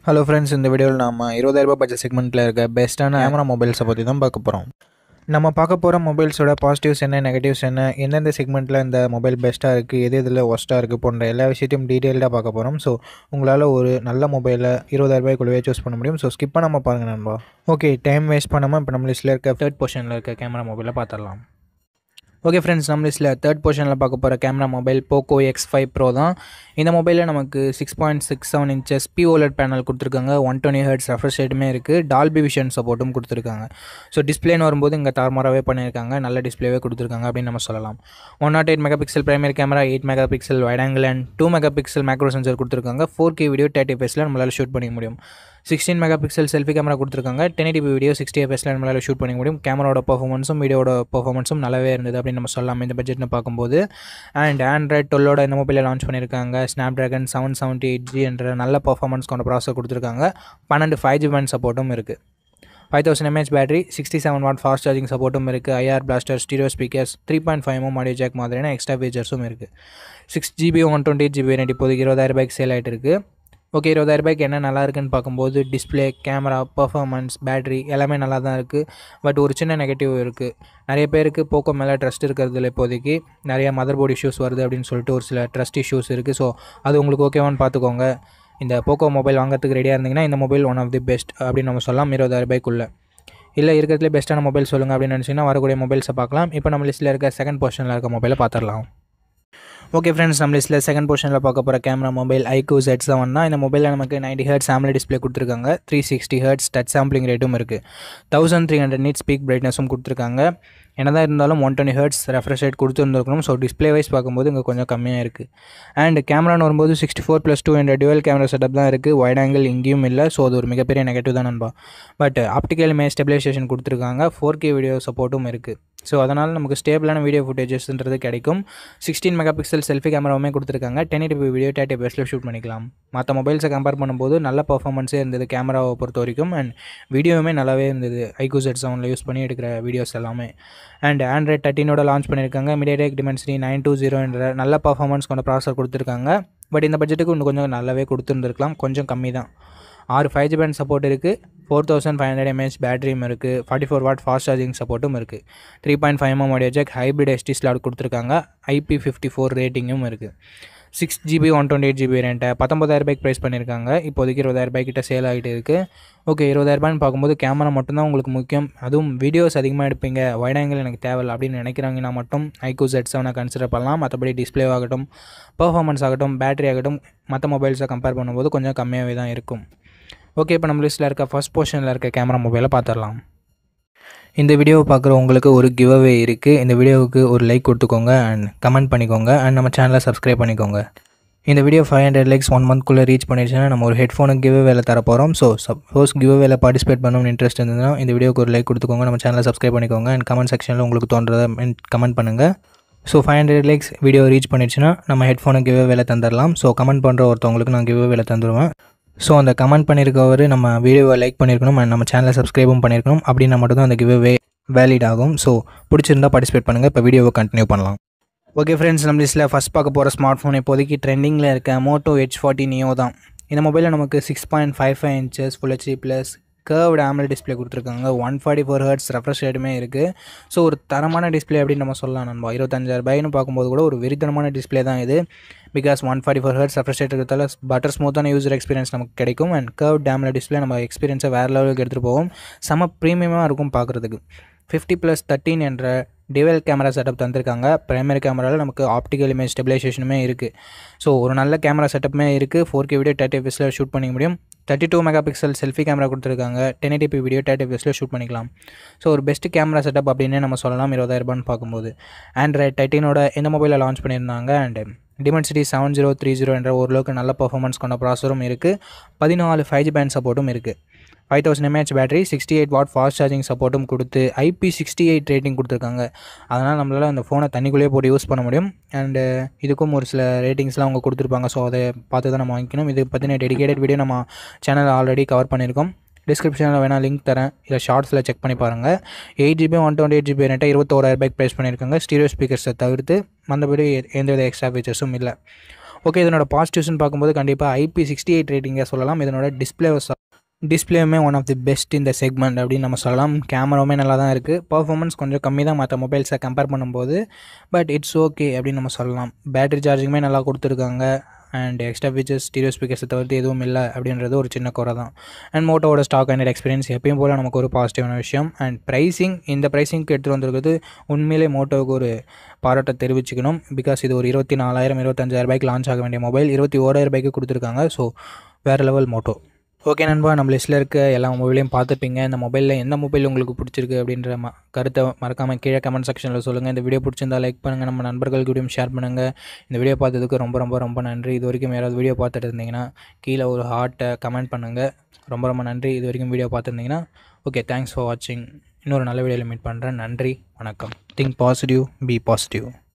hello friends இந்த வீடியோவில் நாம் இருபதாயிரரூபா பட்ஜெட் செக்மெண்ட்டில் இருக்க பெஸ்ட்டான கேமரா மொபைல்ஸை பற்றி தான் பார்க்க போகிறோம் நம்ம பார்க்க போகிற மொபைல்ஸோட பாசிட்டிவ்ஸ் என்ன நெகட்டிவ்ஸ் என்ன எந்தெந்த செக்மெண்ட்டில் இந்த மொபைல் பெஸ்ட்டாக இருக்குது எது இதில் ஒஸ்ட்டாக இருக்குது போன்ற எல்லா விஷயத்தையும் டீட்டெயில்டாக பார்க்க போகிறோம் ஸோ உங்களால் ஒரு நல்ல மொபைலை இருபதாயிரரூபாய்க்குள்ளவே சூஸ் பண்ண முடியும் ஸோ ஸ்கிப் பண்ணாமல் பாருங்கள் நண்பா ஓகே டைம் வேஸ்ட் பண்ணாமல் இப்போ நம்ம லிஸ்ட்டில் இருக்க தேர்ட் பொசிஷனில் இருக்க கேமரா மொபைலை பார்த்துடலாம் ஓகே ஃப்ரெண்ட்ஸ் நம்ம லிஸ்ட்டில் தேர்ட் பொசிஷனில் பார்க்க போகிற camera mobile Poco X five Pro தான் இந்த மொபைலில் நமக்கு six point six seven inches pOLED panel கொடுத்துருக்காங்க ஒன் டுவெண்ட்டி ஹர்ட்ஸ் ரெஃப்ரெஷ் ரேட்டுமே இருக்குது டால்பி விஷன் சப்போர்ட்டும் கொடுத்துருக்காங்க ஸோ டிஸ்பிளேன்னு வரும்போது இங்கே தார்மாராகவே பண்ணியிருக்காங்க நல்ல டிஸ்பிளேவே கொடுத்துருக்காங்க அப்படின்னு நம்ம சொல்லலாம் one nought eight megapixel primary camera eight megapixel wide angle and two megapixel macro sensor கொடுத்துருக்காங்க ஃபோர் கே வீடியோ தேர்ட்டி எஃப்எஸில் நம்மளால் ஷூட் பண்ணிக்க முடியும் sixteen megapixel selfie camera கொடுத்துருக்காங்க டென் எயிட்டி வீடியோ சிக்ஸ்டி எஃப்எஸில் நம்மளால் shoot பண்ணிக்க முடியும் கேமராவோட பர்ஃபார்மன்ஸும் வீடியோட பர்ஃபார்மன்ஸும் நல்லாவே இருந்தது அப்படின்னு நம்ம சொல்லலாம் இந்த பட்ஜெட்னு பார்க்கும்போது அண்ட் ஆண்ட்ராய்ட் டுவெல்லோட இந்த மொபைலில் லான்ச் பண்ணியிருக்காங்க Snapdragon seven seventy eight G என்ற நல்ல பர்ஃபார்மன்ஸ் கொண்ட ப்ராசர் கொடுத்துருக்காங்க பன்னெண்டு ஃபைவ் ஜி பேண்ட் சப்போர்ட்டும் இருக்குது five thousand mAh battery sixty seven watt fast charging சப்போர்ட்டும் இருக்குது IR blaster stereo speakers three point five M audio jack மாதிரியான எக்ஸ்ட்ரா ஃபீச்சர்ஸும் இருக்குது six GB one twenty eight GB variant இப்போதைக்கு இருபதாயிரம் ரூபாய்க்கு சேல் ஆகிட்டு இருக்குது ஓகே இருபதாயிரம் ரூபாய்க்கு என்ன நல்லா இருக்குன்னு பார்க்கும்போது டிஸ்பிளே கேமரா பர்ஃபார்மன்ஸ் பேட்டரி எல்லாமே நல்லா தான் இருக்குது பட் ஒரு சின்ன நெகட்டிவ் இருக்குது நிறைய பேருக்கு போக்கோ மேலே ட்ரஸ்ட் இருக்கிறதுல இப்போதைக்கு நிறைய மதர் போர்டு இஷ்யூஸ் வருது அப்படின்னு சொல்லிட்டு ஒரு சில ட்ரஸ்ட் இஷ்யூஸ் இருக்குது ஸோ அது உங்களுக்கு ஓகேவான்னு பார்த்துக்கோங்க இந்த போக்கோ மொபைல் வாங்குறதுக்கு ரெடியாக இருந்தீங்கன்னா இந்த mobile one of the best அப்படின்னு நம்ம சொல்லலாம் இருபதாயிரம் ரூபாய்க்குள்ளே இல்லை இருக்கிறதுலே பெஸ்ட்டான மொபைல் சொல்லுங்கள் அப்படின்னு நினச்சிங்கன்னா வரக்கூடிய மொபைல்ஸை பார்க்கலாம் இப்போ நம்ம லிஸ்ட்டில் இருக்க செகண்ட் பொசிஷனில் இருக்க மொபைலை பார்த்துடலாம் ஓகே ஃப்ரெண்ட்ஸ் நம்ம லிஸ்ட்டில் செகண்ட் பொசிஷனில் பார்க்க போகிற camera mobile iQOO Z seven தான் இந்த மொபைலில் நமக்கு நைன்டி ஹர்ட்ஸ் ஆம்லே டிஸ்பிளே கொடுத்துருக்காங்க three sixty hertz touch sampling ரேட்டும் இருக்குது thousand three hundred nits peak பிரைட்னஸும் கொடுத்துருக்காங்க என்னதான் இருந்தாலும் one twenty hertz refresh rate கொடுத்துருந்துருக்கணும் ஸோ டிஸ்பிளே வைஸ் பார்க்கும்போது இங்கே கொஞ்சம் கம்மியாக இருக்குது அண்ட் கேமரான்னு வரும்போது sixty four plus two hundred dual camera setup தான் இருக்குது வைட் ஆங்கிள் இங்கேயும் இல்லை ஸோ அது ஒரு மிகப்பெரிய நெகட்டிவ் தான் நண்பா பட் ஆப்டிக்கல் மே ஸ்டெபிலைசேஷன் கொடுத்துருக்காங்க ஃபோர் கே வீடியோ சப்போர்ட்டும் இருக்குது ஸோ அதனால் நமக்கு ஸ்டேபிளான வீடியோ ஃபுட்டேஜஸ்ன்றது கிடைக்கும் சிக்ஸ்டீன் மெகா பிக்சல் செல்ஃபி கேமராவுமே கொடுத்துருக்காங்க டென் எயிட்டி வீடியோ தேர்ட்டி பெஸ்ட்டில் ஷூட் பண்ணிக்கலாம் மற்ற மொபைல்ஸை கம்பேர் பண்ணும்போது நல்ல பர்ஃபார்மன்ஸே இருந்தது கேமராவை பொறுத்த வரைக்கும் அண்ட் வீடியோவுமே நல்லாவே இருந்தது ஐகோ செட் செவனில் யூஸ் பண்ணி எடுக்கிற வீடியோஸ் எல்லாமே அண்ட் ஆண்ட்ராய்ட் தேர்ட்டினோட லான்ச் பண்ணியிருக்காங்க MediaTek Dimensity nine two zero என்ற நல்ல பர்ஃபார்மன்ஸ் கொண்ட ப்ராசர் கொடுத்துருக்காங்க பட் இந்த பட்ஜெட்டுக்கு இன்னும் கொஞ்சம் நல்லாவே கொடுத்துருந்துருக்கலாம் கொஞ்சம் கம்மி தான் ஆறு ஃபைவ் ஜி பேண்ட் சப்போர்ட் இருக்குது four thousand five hundred mAh பேட்டரியும் இருக்குது forty four watt fast charging சப்போர்ட்டும் இருக்குது three point five M audio jack hybrid SD slot கொடுத்துருக்காங்க ஐபி ஃபிஃப்டி ஃபோர் ரேட்டிங்கும் இருக்குது six GB one twenty eight GB வேரியண்ட்டை பத்தொம்பதாயிரம் ரூபாய்க்கு ப்ரைஸ் பண்ணியிருக்காங்க இப்போதைக்கு இருபதாயிரம் ரூபாய் கிட்ட சேல் ஆகிட்டு இருக்குது ஓகே இருபதாயிரரூபான்னு பார்க்கும்போது கேமரா மட்டும்தான் உங்களுக்கு முக்கியம் அதுவும் வீடியோஸ் அதிகமாக எடுப்பீங்க வைட் ஆங்கிள் எனக்கு தேவையில்ல அப்படின்னு நினைக்கிறாங்கன்னா மட்டும் ஐக்கூ செட் செவனை கன்சிடர் பண்ணலாம் மற்றபடி டிஸ்பிளே ஆகட்டும் பர்ஃபார்மன்ஸ் ஆகட்டும் பேட்டரி ஆகட்டும் மற்ற மொபைல்ஸை கம்பேர் பண்ணும்போது கொஞ்சம் கம்மியாகவே தான் இருக்கும் ஓகே இப்போ நம்ம லிஸ்ட்டில் இருக்க ஃபஸ்ட் பொசிஷனில் இருக்க கேமரா மொபைலை பார்த்துடலாம் இந்த வீடியோவை பார்க்குற உங்களுக்கு ஒரு கிவ் அவே இருக்குது இந்த வீடியோவுக்கு ஒரு லைக் கொடுத்துக்கோங்க அண்ட் கமெண்ட் பண்ணிக்கோங்க அண்ட் நம்ம சேனலை சப்ஸ்கிரைப் பண்ணிக்கோங்க இந்த video five hundred likes one மந்த்க்குள்ளே ரீச் பண்ணிடுச்சுன்னா நம்ம ஒரு ஹெட்ஃபோனுக்கு கிவ் வேலை தர போகிறோம் so suppose giveaway participate பண்ணணும்னு இன்ட்ரெஸ்ட் இருந்ததுன்னா இந்த வீடியோக்கு ஒரு லைக் கொடுத்துக்கோங்க நம்ம சேனலை சப்ஸ்கிரைப் பண்ணிக்கோங்க அண்ட் கமெண்ட் செக்ஷனில் உங்களுக்கு தோன்றதை கமெண்ட் பண்ணுங்கள் so five hundred likes video reach பண்ணிடுச்சுன்னா நம்ம ஹெட்ஃபோனுக்கு கிவ் வேலை தந்துடலாம் ஸோ கமெண்ட் பண்ணுற ஒருத்தவங்களுக்கு நான் கிவ் வேலை தந்துடுவேன் ஸோ அந்த கமெண்ட் பண்ணியிருக்கவர் நம்ம வீடியோவை லைக் பண்ணியிருக்கணும் அண்ட் நம்ம சேனலை சப்ஸ்கிரைபும் பண்ணியிருக்கணும் அப்படின்னா மட்டும்தான் அந்த கிவ் வே வேலிட் ஆகும் ஸோ பிடிச்சிருந்தா பார்ட்டிசிபேட் பண்ணுங்கள் இப்போ வீடியோவை கண்டினியூ பண்ணலாம் ஓகே ஃப்ரெண்ட்ஸ் நம்ம லிஸ்ட்டில் ஃபஸ்ட் பார்க்க போகிற ஸ்மார்ட் ஃபோன் இப்போதைக்கு ட்ரெண்டிங்கில் இருக்க மோட்டோ ஹெச் ஃபார்ட்டி நியோ தான் இந்த மொபைலில் நமக்கு six point five five inches full HD plus curved AMOLED display கொடுத்துருக்காங்க one forty four hertz refresh ரேட்டுமே இருக்குது ஸோ ஒரு தரமான டிஸ்பிளே அப்படின்னு நம்ம சொல்லலாம் நண்பா இருபத்தஞ்சாயிரம் ரூபாய்னு பார்க்கும்போது கூட ஒரு வெறித்தனமான டிஸ்பிளே தான் இது because one forty four hertz refresh rate இருக்கிறதால பட்டர் ஸ்மூத்தான யூசர் எக்ஸ்பீரியன்ஸ் நமக்கு கிடைக்கும் அண்ட் கர்வ் டேம்ல டிஸ்பிளே நம்ம எக்ஸ்பீரியன்ஸை வேறு லெவலுக்கு எடுத்துகிட்டு போவோம் செம ப்ரீமியமாக இருக்கும் பார்க்குறதுக்கு ஃபிஃப்டி ப்ளஸ் தேர்ட்டின் என்ற டிவெல் கேமரா செட்டப் தந்திருக்காங்க பிரைமரி கேமராவில் நமக்கு ஆப்டிக்கல் இமேஜ் ஸ்டெபிலைசேஷனுமே இருக்குது ஸோ ஒரு நல்ல கேமரா செட்டப்புமே இருக்குது ஃபோர் கே வீடியோ தேர்ட்டி எஃப்எஸில் ஷூட் பண்ணிக்க முடியும் thirty two megapixel selfie camera கொடுத்துருக்காங்க டென் எயிட்டி வீடியோ தேர்ட்டி எஃப்எஸில் ஷூட் பண்ணிக்கலாம் ஸோ ஒரு பெஸ்ட் கேமரா செட்டப் அப்படின்னே நம்ம சொல்லலாம் இருபதாயிரரூபான்னு பார்க்கும்போது ஆண்ட்ராய்ட் தேர்ட்டினோட இந்த மொபைலில் லான்ச் பண்ணியிருந்தாங்க and Dimensity seven zero three zero என்ற ஓரளவுக்கு நல்ல பர்ஃபார்மன்ஸ் கொண்ட ப்ராசரும் இருக்குது பதினாலு ஃபைவ் ஜி பேண்ட் சப்போர்ட்டும் இருக்குது five thousand mAh battery sixty eight watt fast charging சப்போர்ட்டும் கொடுத்து ஐபி சிக்ஸ்டி எயிட் ரேட்டிங் கொடுத்துருக்காங்க அதனால் நம்மளால் அந்த ஃபோனை தண்ணிக்குள்ளேயே போட்டு யூஸ் பண்ண முடியும் அண்டு இதுக்கும் ஒரு சில ரேட்டிங்ஸ்லாம் அவங்க கொடுத்துருப்பாங்க ஸோ அதை பார்த்து தான் நம்ம வாங்கிக்கணும் இது பற்றின டெடிகேட்டட் வீடியோ நம்ம சேனல் ஆல்ரெடி கவர் பண்ணியிருக்கோம் டிஸ்கிரிப்ஷனில் வேணால் லிங்க் தரேன் இல்லை ஷார்ட்ஸில் செக் பண்ணி பாருங்கள் eight GB one twenty eight GB ரெட்டை இருபத்தோராயிரம் ரூபாய்க்கு ப்ரைஸ் பண்ணியிருக்காங்க ஸ்டீரியோ ஸ்பீக்கர்ஸை தவிர்த்து மற்றபடி எந்தவித எக்ஸ்ட்ரா ஃபீச்சர்ஸும் இல்லை ஓகே இதனோட பாசிட்டிவ்ஸ்னு பார்க்கும்போது கண்டிப்பாக ஐபி சிக்ஸ்டி எயிட் ரேட்டிங்கை சொல்லலாம் இதனோட டிஸ்பிளே டிஸ்பிளேவுமே ஒன் ஆஃப் தி பெஸ்ட் இந்த செக்மெண்ட் அப்படின்னு நம்ம சொல்லலாம் கேமராவுமே நல்லா தான் இருக்குது பர்ஃபார்மன்ஸ் கொஞ்சம் கம்மி தான் மற்ற மொபைல்ஸை கம்பேர் பண்ணும்போது பட் இட்ஸ் ஓகே அப்படின்னு நம்ம சொல்லலாம் பேட்டரி சார்ஜிங்குமே நல்லா கொடுத்துருக்காங்க அண்ட் எக்ஸ்ட்ரா ஃபீச்சர்ஸ் ஸ்டீரியோ ஸ்பீக்கர்ஸை தவிர்த்து எதுவும் இல்லை அப்படின்றது ஒரு சின்ன குறை தான் அண்ட் மோட்டோவோட ஸ்டாக் அண்ட் எக்ஸ்பீரியன்ஸ் எப்பயும் போல் நமக்கு ஒரு பாசிட்டிவான விஷயம் அண்ட் ப்ரைஸிங் இந்த ப்ரைஸிங்க்கு எடுத்துகிட்டு வந்திருக்கிறது உண்மையிலே மோட்டோவுக்கு ஒரு பாராட்டை தெரிவிச்சுக்கணும் பிகாஸ் இது ஒரு இருபத்தி நாலாயிரம் இருபத்தஞ்சாயிரம் ரூபாய்க்கு லான்ச் ஆக வேண்டிய மொபைல் இருபத்தி ஓராயிரம் ரூபாய்க்கு கொடுத்துருக்காங்க ஸோ வேறு லெவல் மோட்டோ ஓகே நண்பா நம்ம லிஸ்ட்டில் இருக்க எல்லா மொபைலையும் பார்த்துப்பீங்க இந்த மொபைலில் எந்த மொபைல் உங்களுக்கு பிடிச்சிருக்கு அப்படின்ற ம கருத்தை மறக்காமல் கீழே கமெண்ட் செக்ஷனில் சொல்லுங்கள் இந்த வீடியோ பிடிச்சிருந்தா லைக் பண்ணுங்கள் நம்ம நண்பர்களுக்கு வீடியோ ஷேர் பண்ணுங்கள் இந்த வீடியோ பார்த்ததுக்கு ரொம்ப ரொம்ப ரொம்ப நன்றி இது வரைக்கும் யாராவது வீடியோ பார்த்துட்டு இருந்தீங்கன்னா கீழே ஒரு ஹார்ட்டை கமெண்ட் பண்ணுங்கள் ரொம்ப ரொம்ப நன்றி இது வரைக்கும் வீடியோ பார்த்துருந்தீங்கன்னா ஓகே தேங்க்ஸ் ஃபார் வாட்சிங் இன்னொரு நல்ல வீடியோவில் மீட் பண்ணுறேன் நன்றி வணக்கம் திங்க் பாசிட்டிவ் பி பாசிட்டிவ்